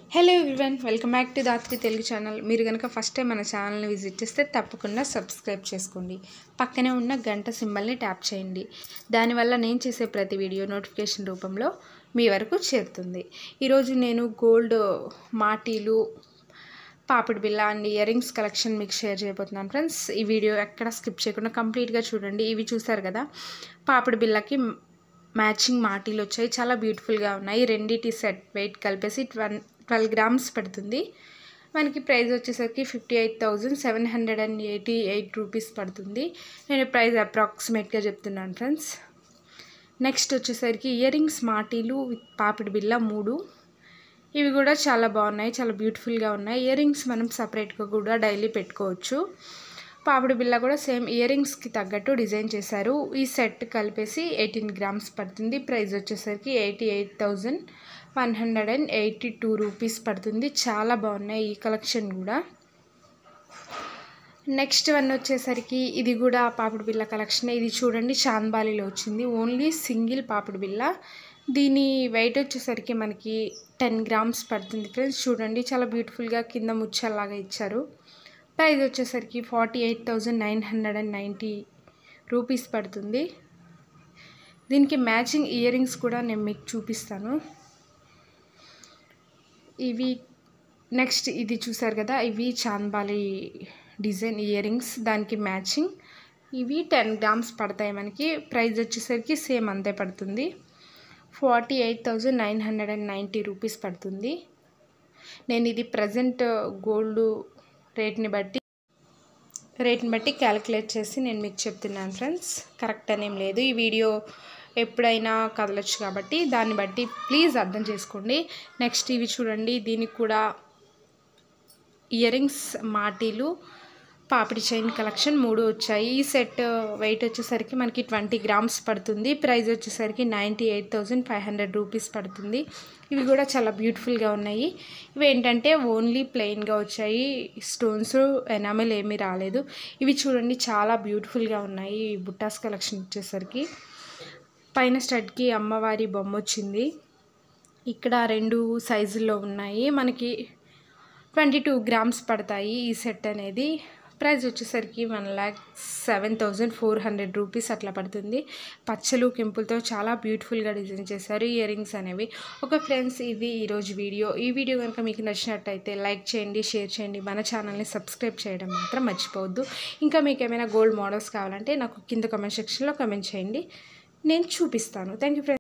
hello everyone welcome back to Dhatri Telugu channel మీరు కనుక first time మన ఛానల్ని విజిట్ చేస్తే తప్పకుండా సబ్స్క్రైబ్ చేసుకోండి పక్కనే ఉన్న గంట సింబల్ని ట్యాప్ చేయండి దానివల్ల నేను చేసే ప్రతి వీడియో నోటిఫికేషన్ రూపంలో మీ వరకు చేరుతుంది ఈరోజు నేను గోల్డ్ మాటీలు పాపిడి బిల్ల అండ్ ఇయర్ రింగ్స్ కలెక్షన్ మీకు షేర్ చేయబోతున్నాను ఫ్రెండ్స్ ఈ వీడియో ఎక్కడ స్కిప్ చేయకుండా కంప్లీట్గా చూడండి ఇవి చూసారు కదా పాపిడి బిల్లకి మ్యాచింగ్ మాటీలు వచ్చాయి చాలా బ్యూటిఫుల్గా ఉన్నాయి రెండిటి సెట్ వెయిట్ కలిపేసి ట్వెన్ ట్వెల్వ్ గ్రామ్స్ పడుతుంది మనకి ప్రైస్ వచ్చేసరికి fifty eight thousand seven hundred and eighty eight rupees పడుతుంది నేను ప్రైస్ అప్రాక్సిమేట్గా చెప్తున్నాను ఫ్రెండ్స్ నెక్స్ట్ వచ్చేసరికి ఇయర్ రింగ్స్ మాటీలు విత్ పాపిడి బిల్ల మూడు ఇవి కూడా చాలా బాగున్నాయి చాలా బ్యూటిఫుల్గా ఉన్నాయి ఇయర్ రింగ్స్ మనం సపరేట్గా కూడా డైలీ పెట్టుకోవచ్చు పాపిడి బిల్ల కూడా సేమ్ ఇయర్ రింగ్స్కి తగ్గట్టు డిజైన్ చేశారు ఈ సెట్ కలిపేసి ఎయిటీన్ గ్రామ్స్ పడుతుంది ప్రైస్ వచ్చేసరికి eighty eight thousand one hundred and eighty two rupees పడుతుంది చాలా బాగున్నాయి ఈ కలెక్షన్ కూడా నెక్స్ట్ వన్ వచ్చేసరికి ఇది కూడా పాపిడి బిల్ల కలెక్షన్ ఇది చూడండి చాంద్బాలిలో వచ్చింది ఓన్లీ సింగిల్ పాపిడి బిల్ల దీని వెయిట్ వచ్చేసరికి మనకి టెన్ గ్రామ్స్ పడుతుంది ఫ్రెండ్స్ చూడండి చాలా బ్యూటిఫుల్గా కింద ముచ్చల్లాగా ఇచ్చారు ప్రైస్ వచ్చేసరికి forty eight thousand nine hundred and ninety rupees పడుతుంది దీనికి మ్యాచింగ్ ఇయర్ రింగ్స్ కూడా నేను మీకు చూపిస్తాను ఇవి నెక్స్ట్ ఇది చూసారు కదా ఇవి చాంద్బాలి డిజైన్ ఇయర్ రింగ్స్ దానికి మ్యాచింగ్ ఇవి టెన్ గ్రామ్స్ పడతాయి మనకి ప్రైస్ వచ్చేసరికి సేమ్ అంతే పడుతుంది forty eight thousand nine hundred and ninety rupees పడుతుంది నేను ఇది ప్రజెంట్ గోల్డ్ రేట్ని బట్టి రేట్ని బట్టి క్యాలిక్యులేట్ చేసి నేను మీకు చెప్తున్నాను ఫ్రెండ్స్ కరెక్ట్ అనేం లేదు ఈ వీడియో ఎప్పుడైనా కదలొచ్చు కాబట్టి దాన్ని బట్టి ప్లీజ్ అర్థం చేసుకోండి నెక్స్ట్ ఇవి చూడండి దీనికి కూడా ఇయర్ రింగ్స్ మాటీలు పాపిడి చైన్ కలెక్షన్ మూడు వచ్చాయి ఈ సెట్ వెయిట్ వచ్చేసరికి మనకి ట్వంటీ గ్రామ్స్ పడుతుంది ప్రైస్ వచ్చేసరికి ninety eight thousand five hundred rupees పడుతుంది ఇవి కూడా చాలా బ్యూటిఫుల్గా ఉన్నాయి ఇవి ఏంటంటే ఓన్లీ ప్లెయిన్గా వచ్చాయి స్టోన్స్ ఎనామెల్ ఏమీ రాలేదు ఇవి చూడండి చాలా బ్యూటిఫుల్గా ఉన్నాయి ఈ బుట్టాస్ కలెక్షన్ వచ్చేసరికి పైన స్టడ్కి అమ్మవారి బొమ్మ వచ్చింది ఇక్కడ రెండు సైజుల్లో ఉన్నాయి మనకి ట్వంటీ టూ గ్రామ్స్ పడతాయి ఈ సెట్ అనేది ప్రైస్ వచ్చేసరికి one lakh seven thousand four hundred rupees అట్లా పడుతుంది పచ్చలు కెంపులతో చాలా బ్యూటిఫుల్గా డిజైన్ చేశారు ఇయర్ రింగ్స్ అనేవి ఒక ఫ్రెండ్స్ ఇది ఈరోజు వీడియో ఈ వీడియో కనుక మీకు నచ్చినట్టయితే లైక్ చేయండి షేర్ చేయండి మన ఛానల్ని సబ్స్క్రైబ్ చేయడం మాత్రం మర్చిపోవద్దు ఇంకా మీకు ఏమైనా గోల్డ్ మోడల్స్ కావాలంటే నాకు కింద కమెంట్ సెక్షన్లో కమెంట్ చేయండి నేను చూపిస్తాను థ్యాంక్ యూ ఫ్రెండ్స్